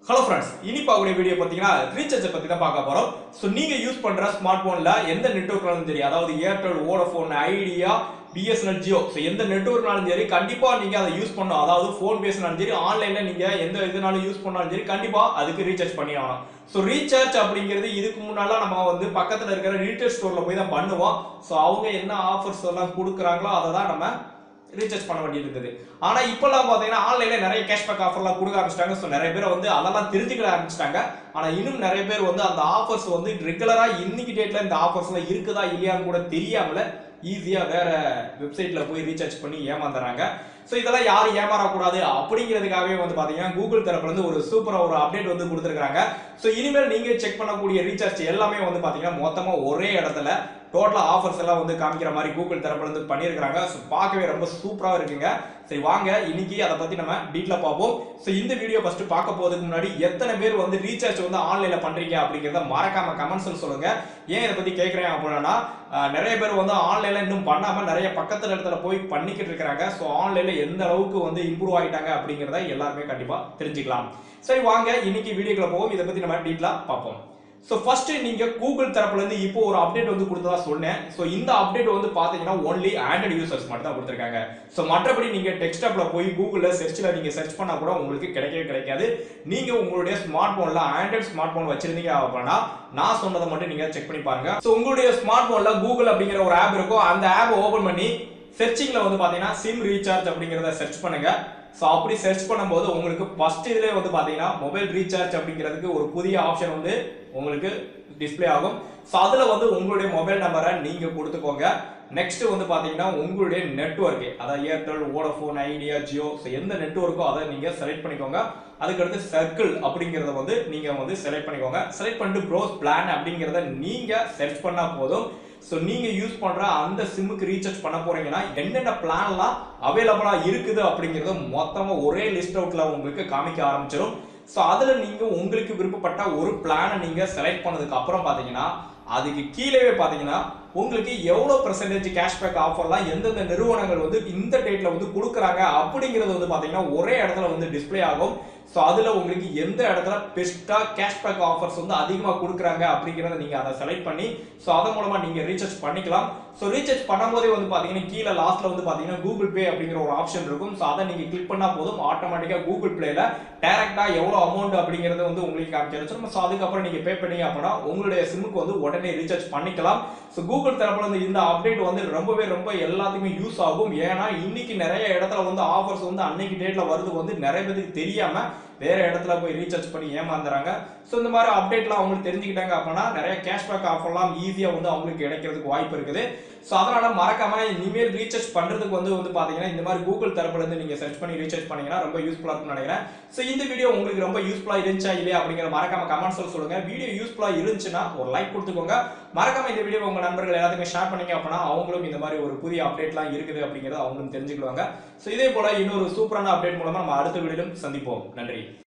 hello friends இனி பார்க்கக்கூடிய video பார்த்தீங்கன்னா ரீசார்ஜை பற்றி தான் பார்க்க போகிறோம் ஸோ நீங்கள் யூஸ் பண்ணுற ஸ்மார்ட் ஃபோனில் எந்த நெட்ஒர்க்னாலும் சரி அதாவது Airtel Vodafone Idea BSNL Jio so எந்த நெட்ஒர்க்னாலும் சரி கண்டிப்பாக நீங்கள் அதை யூஸ் பண்ணணும் அதாவது ஃபோன் பேசினாலும் சரி ஆன்லைனில் நீங்கள் எந்த இதனாலும் யூஸ் பண்ணாலும் சரி கண்டிப்பாக அதுக்கு ரீசார்ஜ் பண்ணி ஆகணும் ஸோ ரீசார்ஜ் அப்படிங்கிறது இதுக்கு முன்னாலாம் நம்ம வந்து பக்கத்தில் இருக்கிற ரீட்டைல் ஸ்டோரில் போய் தான் பண்ணுவோம் ஸோ அவங்க என்ன ஆஃபர்ஸ் எல்லாம் கொடுக்குறாங்களோ அதை தான் நம்ம ரீசார்ஜ் பண்ண வேண்டியது இருக்குது ஆனா இப்பெல்லாம் பாத்தீங்கன்னா ஆன்லைன்ல நிறைய கேஷ்பேக் ஆஃபர்லாம் கொடுக்க ஆரம்பிச்சிட்டாங்க ஸோ நிறைய பேர் வந்து அதெல்லாம் தெரிஞ்சுக்கிட ஆரம்பிச்சிட்டாங்க ஆனா இன்னும் நிறைய பேர் வந்து அந்த ஆஃபர்ஸ் வந்து ரெகுலரா இன்னைக்கு டேட்ல இந்த ஆஃபர்ஸ்லாம் இருக்குதா இல்லையான்னு கூட தெரியாமல ஈஸியா வேற வெப்சைட்ல போய் ரீசார்ஜ் பண்ணி ஏமாந்துறாங்க ஸோ இதெல்லாம் யாரும் ஏமாறக்கூடாது அப்படிங்கிறதுக்காகவே வந்து பாத்தீங்கன்னா கூகுள் தரப்புல இருந்து ஒரு சூப்பரா ஒரு அப்டேட் வந்து கொடுத்துருக்காங்க ஸோ இனிமேல் நீங்க செக் பண்ணக்கூடிய ரீசார்ஜ் எல்லாமே வந்து பாத்தீங்கன்னா மொத்தமா ஒரே இடத்துல டோட்டலா ஆஃபர்ஸ் எல்லாம் வந்து காமிக்கிற மாதிரி கூகுள் தரப்புல இருந்து பண்ணியிருக்காங்க ஸோ பார்க்கவே ரொம்ப சூப்பரா இருக்குங்க சரி வாங்க இன்னைக்கு அதை பத்தி நம்ம டீட்ல பார்ப்போம் ஸோ இந்த வீடியோ ஃபர்ஸ்ட் பார்க்க போறதுக்கு முன்னாடி எத்தனை பேர் வந்து ரீசார்ஜ் வந்து ஆன்லைன்ல பண்றீங்க அப்படிங்கிறத மறக்காம கமெண்ட்ஸ் சொல்லுங்க ஏன் இதை பத்தி கேட்கறேன் அப்படின்னா அஹ், நிறைய பேர் வந்து ஆன்லைன்ல இன்னும் பண்ணாம நிறைய பக்கத்துல இடத்துல போய் பண்ணிக்கிட்டு இருக்கிறாங்க ஸோ ஆன்லைன்ல எந்த அளவுக்கு வந்து இம்ப்ரூவ் ஆயிட்டாங்க அப்படிங்கிறத எல்லாருமே கண்டிப்பா தெரிஞ்சுக்கலாம் சரி வாங்க இன்னைக்கு வீடியோக்குள்ள போவோம் இதை பத்தி நம்ம டீட்டெயிலா பார்ப்போம் ஸோ ஃபர்ஸ்ட் நீங்க கூகுள் தரப்புல இருந்து இப்போ ஒரு அப்டேட் வந்து கொடுத்ததா சொன்னேன் ஸோ இந்த அப்டேட் வந்து பாத்தீங்கன்னா ஒன்லி ஆண்ட்ராய்டு யூசர்ஸ் மட்டும் தான் கொடுத்துருக்காங்க ஸோ மற்றபடி நீங்க டெக்ஸ்டாப்ல போய் கூகுள்ல சர்ச்ல நீங்க சர்ச் பண்ணா கூட உங்களுக்கு கிடைக்கவே கிடைக்காது நீங்க உங்களுடைய ஸ்மார்ட் போன்ல ஆண்ட்ராய்டு ஸ்மார்ட் போன் வச்சிருந்தீங்க அப்படின்னா நான் சொன்னதை மட்டும் நீங்க செக் பண்ணி பாருங்க ஸோ உங்களுடைய ஸ்மார்ட் போன்ல கூகுள் அப்படிங்கிற ஒரு ஆப் இருக்கும் அந்த ஆப் ஓபன் பண்ணி சர்ச்சிங்ல வந்து பாத்தீங்கன்னா சிம் ரீசார்ஜ் அப்படிங்கிறத சர்ச் பண்ணுங்க ஸோ அப்படி சர்ச் பண்ணும்போது உங்களுக்கு ஃபர்ஸ்ட் இதுலேயே வந்து பார்த்தீங்கன்னா மொபைல் ரீசார்ஜ் அப்படிங்கிறதுக்கு ஒரு புதிய ஆப்ஷன் வந்து உங்களுக்கு டிஸ்ப்ளே ஆகும் ஸோ அதில் வந்து உங்களுடைய மொபைல் நம்பரை நீங்கள் கொடுத்துக்கோங்க நெக்ஸ்ட் வந்து பார்த்தீங்கன்னா உங்களுடைய நெட்ஒர்க் அதாவது Airtel Vodafone Idea Jio so எந்த நெட்ஒர்க்கோ அதை நீங்கள் செலக்ட் பண்ணிக்கோங்க அதுக்கடுத்து சர்க்கிள் அப்படிங்கிறத வந்து நீங்கள் வந்து செலக்ட் பண்ணிக்கோங்க செலக்ட் பண்ணிட்டு ப்ரோஸ் பிளான் அப்படிங்கிறத நீங்கள் சர்ச் பண்ணால் போதும் ஸோ நீங்கள் யூஸ் பண்ணுற அந்த சிம்முக்கு ரீசார்ஜ் பண்ண போறீங்கன்னா என்னென்ன பிளான்லாம் அவைலபிளாக இருக்குது அப்படிங்கிறத மொத்தமாக ஒரே லிஸ்ட் அவுட்டில் உங்களுக்கு காமிக்க ஆரம்பிச்சிடும் ஸோ அதில் நீங்கள் உங்களுக்கு விருப்பப்பட்ட ஒரு பிளானை நீங்கள் செலக்ட் பண்ணதுக்கு அப்புறம் பார்த்தீங்கன்னா அதுக்கு கீழே பார்த்தீங்கன்னா உங்களுக்கு எவ்வளோ பர்சன்டேஜ் கேஷ்பேக் ஆஃபர்லாம் எந்தெந்த நிறுவனங்கள் வந்து இந்த டேட்ல வந்து கொடுக்குறாங்க அப்படிங்கிறது வந்து பார்த்தீங்கன்னா ஒரே இடத்துல வந்து டிஸ்ப்ளே ஆகும் ஸோ அதில் உங்களுக்கு எந்த இடத்துல பெஸ்ட்டாக கேஷ்பேக் ஆஃபர்ஸ் வந்து அதிகமாக கொடுக்குறாங்க அப்படிங்கிறத நீங்கள் அதை செலக்ட் பண்ணி ஸோ அதன் மூலமாக நீங்கள் ரீசார்ஜ் பண்ணிக்கலாம் ஸோ ரீசார்ஜ் பண்ணும்போதே வந்து பார்த்தீங்கன்னா கீழே லாஸ்ட்டில் வந்து பார்த்தீங்கன்னா கூகுள் பே அப்படிங்கிற ஒரு ஆப்ஷன் இருக்கும் ஸோ அதை நீங்கள் கிளிக் பண்ணால் போதும் ஆட்டோமேட்டிக்காக கூகுள் பிளேல டேரெக்டாக எவ்வளோ அமௌண்ட் அப்படிங்கிறது வந்து உங்களுக்கு காமிச்சிருச்சு ஸோ அதுக்கப்புறம் நீங்கள் பே பண்ணீங்க அப்படின்னா உங்களுடைய சிம்முக்கு வந்து உடனே ரீசார்ஜ் பண்ணிக்கலாம் ஸோ கூகுள் தரப்புல இருந்து இந்த அப்டேட் வந்து ரொம்பவே ரொம்ப எல்லாத்துக்குமே யூஸ் ஆகும் ஏன்னா இன்னைக்கு நிறைய இடத்துல வந்து ஆஃபர்ஸ் வந்து அன்னைக்கு டேட்ல வருது வந்து நிறைய பேருக்கு தெரியாம வேற இடத்துல போய் ரீசார்ஜ் பண்ணி ஏமாந்துறாங்க ஸோ இந்த மாதிரி அப்டேட்லாம் அவங்களுக்கு தெரிஞ்சுக்கிட்டாங்க அப்படின்னா நிறைய கேஷ்பேக் ஆஃபர்லாம் ஈஸியாக வந்து அவங்களுக்கு கிடைக்கிறதுக்கு வாய்ப்பு இருக்குது ஸோ அதனால மறக்காம இனிமேல் ரீசார்ஜ் பண்றதுக்கு வந்து வந்து பாத்தீங்கன்னா இந்த மாதிரி கூகுள் தரப்புல இருந்து நீங்க சர்ச் பண்ணி ரீசார்ஜ் பண்ணீங்கன்னா ரொம்ப யூஸ்ஃபுல்லா இருக்கும்னு நினைக்கிறேன் ஸோ இந்த வீடியோ உங்களுக்கு ரொம்ப யூஸ்ஃபுல்லா இருந்துச்சா இல்லையா அப்படிங்கிற மறக்காம கமெண்ட்ஸ்ல சொல்லுங்க வீடியோ யூஸ்ஃபுல்லா இருந்துச்சுன்னா ஒரு லைக் கொடுத்துக்கோங்க மறக்காம இந்த வீடியோ உங்க நண்பர்கள் எல்லாத்துக்குமே ஷேர் பண்ணீங்க அப்படின்னா அவங்களும் இந்த மாதிரி ஒரு புதிய அப்டேட்லாம் இருக்குது அப்படிங்கறத அவங்களும் தெரிஞ்சுக்குவாங்க ஸோ இதே போல இன்னொரு சூப்பரான அப்டேட் மூலமா நம்ம அடுத்த வீடியோலும் சந்திப்போம் நன்றி